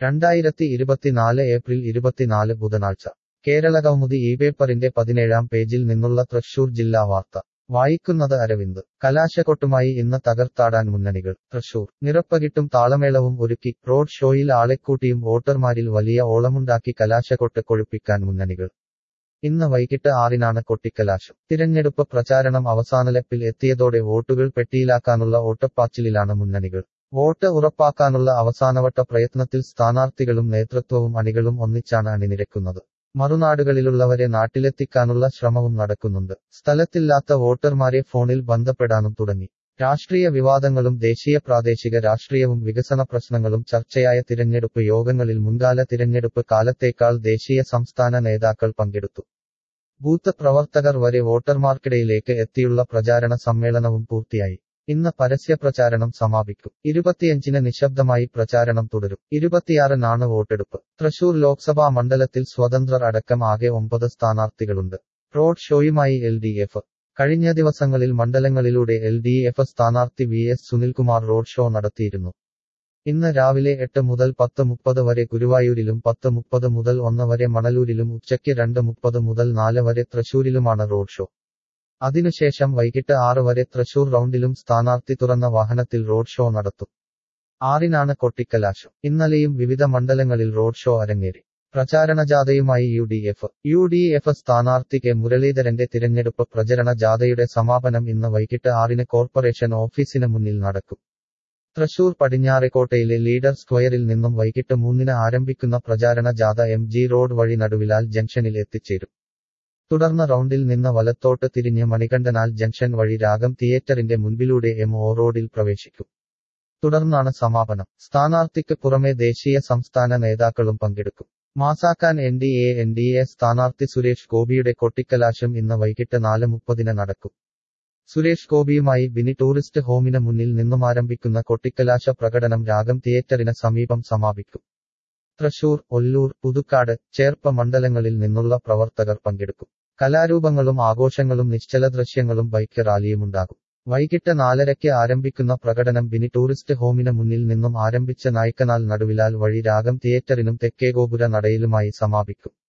രണ്ടായിരത്തി ഇരുപത്തിനാല് ഏപ്രിൽ ഇരുപത്തിനാല് ബുധനാഴ്ച കേരള കൗമുദി ഈ പേപ്പറിന്റെ പതിനേഴാം പേജിൽ നിന്നുള്ള തൃശൂർ ജില്ലാ വാർത്ത വായിക്കുന്നത് അരവിന്ദ് കലാശക്കൊട്ടുമായി ഇന്ന് തകർത്താടാൻ മുന്നണികൾ തൃശൂർ നിറപ്പകിട്ടും താളമേളവും ഒരുക്കി റോഡ് ഷോയിൽ ആളെക്കൂട്ടിയും വോട്ടർമാരിൽ വലിയ ഓളമുണ്ടാക്കി കലാശക്കൊട്ട് കൊഴുപ്പിക്കാൻ മുന്നണികൾ ഇന്ന് വൈകിട്ട് ആറിനാണ് കൊട്ടിക്കലാശം തിരഞ്ഞെടുപ്പ് പ്രചാരണം അവസാനലപ്പിൽ എത്തിയതോടെ വോട്ടുകൾ പെട്ടിയിലാക്കാനുള്ള ഓട്ടപ്പാച്ചിലിലാണ് മുന്നണികൾ വോട്ട് ഉറപ്പാക്കാനുള്ള അവസാനവട്ട പ്രയത്നത്തിൽ സ്ഥാനാർത്ഥികളും നേതൃത്വവും അണികളും ഒന്നിച്ചാണ് അണിനിരക്കുന്നത് മറുനാടുകളിലുള്ളവരെ നാട്ടിലെത്തിക്കാനുള്ള ശ്രമവും നടക്കുന്നുണ്ട് സ്ഥലത്തില്ലാത്ത വോട്ടർമാരെ ഫോണിൽ ബന്ധപ്പെടാനും തുടങ്ങി രാഷ്ട്രീയ വിവാദങ്ങളും ദേശീയ പ്രാദേശിക രാഷ്ട്രീയവും വികസന പ്രശ്നങ്ങളും ചർച്ചയായ തിരഞ്ഞെടുപ്പ് യോഗങ്ങളിൽ മുൻകാല തിരഞ്ഞെടുപ്പ് കാലത്തേക്കാൾ ദേശീയ സംസ്ഥാന നേതാക്കൾ പങ്കെടുത്തു ബൂത്ത് പ്രവർത്തകർ വരെ വോട്ടർമാർക്കിടയിലേക്ക് എത്തിയുള്ള പ്രചാരണ സമ്മേളനവും പൂർത്തിയായി ഇന്ന് പരസ്യ പ്രചാരണം സമാപിക്കും ഇരുപത്തിയഞ്ചിന് നിശബ്ദമായി പ്രചാരണം തുടരും ഇരുപത്തിയാറിനാണ് വോട്ടെടുപ്പ് തൃശൂർ ലോക്സഭാ മണ്ഡലത്തിൽ സ്വതന്ത്രർ അടക്കം ആകെ ഒമ്പത് സ്ഥാനാർത്ഥികളുണ്ട് റോഡ് ഷോയുമായി എൽ ഡി എഫ് കഴിഞ്ഞ ദിവസങ്ങളിൽ മണ്ഡലങ്ങളിലൂടെ എൽ ഡി എഫ് സ്ഥാനാർത്ഥി V S Sunilkumar road show നടത്തിയിരുന്നു ഇന്ന് രാവിലെ എട്ട് മുതൽ പത്ത് മുപ്പത് വരെ ഗുരുവായൂരിലും പത്ത് മുപ്പത് മുതൽ ഒന്ന് വരെ മണലൂരിലും ഉച്ചയ്ക്ക് രണ്ട് മുപ്പത് മുതൽ നാല് വരെ തൃശൂരിലുമാണ് റോഡ് ഷോ അതിനുശേഷം വൈകിട്ട് ആറ് വരെ തൃശൂർ റൗണ്ടിലും സ്ഥാനാർത്ഥി തുറന്ന വാഹനത്തിൽ റോഡ് ഷോ നടത്തും ആറിനാണ് കൊട്ടിക്കലാശം ഇന്നലെയും വിവിധ മണ്ഡലങ്ങളിൽ റോഡ് ഷോ അരങ്ങേറി പ്രചാരണ ജാഥയുമായി U D F U D F സ്ഥാനാർത്ഥി കെ മുരളീധരന്റെ തിരഞ്ഞെടുപ്പ് പ്രചരണ ജാഥയുടെ സമാപനം ഇന്ന് വൈകിട്ട് ആറിന് കോർപ്പറേഷൻ ഓഫീസിന് മുന്നിൽ നടക്കും തൃശൂർ പടിഞ്ഞാറെക്കോട്ടയിലെ ലീഡർ സ്ക്വയറിൽ നിന്നും വൈകിട്ട് മൂന്നിന് ആരംഭിക്കുന്ന പ്രചാരണ ജാഥ എം ജി റോഡ് വഴി നടുവിലാൽ ജംഗ്ഷനിൽ എത്തിച്ചേരും തുടർന്ന് റൗണ്ടിൽ നിന്ന് വലത്തോട്ട് തിരിഞ്ഞ് മണികണ്ഠനാൽ ജംഗ്ഷൻ വഴി രാഗം തിയേറ്ററിന്റെ മുൻപിലൂടെ എം ഒ റോഡിൽ പ്രവേശിക്കും തുടർന്നാണ് സമാപനം സ്ഥാനാർത്ഥിക്ക് പുറമെ ദേശീയ സംസ്ഥാന നേതാക്കളും പങ്കെടുക്കും മാസാക്കാൻ N D A N D A സ്ഥാനാർത്ഥി സുരേഷ് ഗോപിയുടെ കൊട്ടിക്കലാശം ഇന്ന് വൈകിട്ട് നാല് മുപ്പതിന് നടക്കും സുരേഷ് ഗോപിയുമായി ബിനി ടൂറിസ്റ്റ് ഹോമിന് മുന്നിൽ നിന്നും ആരംഭിക്കുന്ന കൊട്ടിക്കലാശ പ്രകടനം രാഗം തിയേറ്ററിന് സമീപം സമാപിക്കും തൃശൂർ ഒല്ലൂർ പുതുക്കാട് ചേർപ്പ മണ്ഡലങ്ങളിൽ നിന്നുള്ള പ്രവർത്തകർ പങ്കെടുക്കും കലാരൂപങ്ങളും ആഘോഷങ്ങളും നിശ്ചല ദൃശ്യങ്ങളും ബൈക്ക് റാലിയുമുണ്ടാകും വൈകിട്ട് നാലരയ്ക്ക് ആരംഭിക്കുന്ന പ്രകടനം ബിനി ടൂറിസ്റ്റ് ഹോമിന് മുന്നിൽ നിന്നും ആരംഭിച്ച നായ്ക്കനാൽ നടുവിലാൽ വഴി രാഗം തിയേറ്ററിനും തെക്കേഗോപുര നടയിലുമായി സമാപിക്കും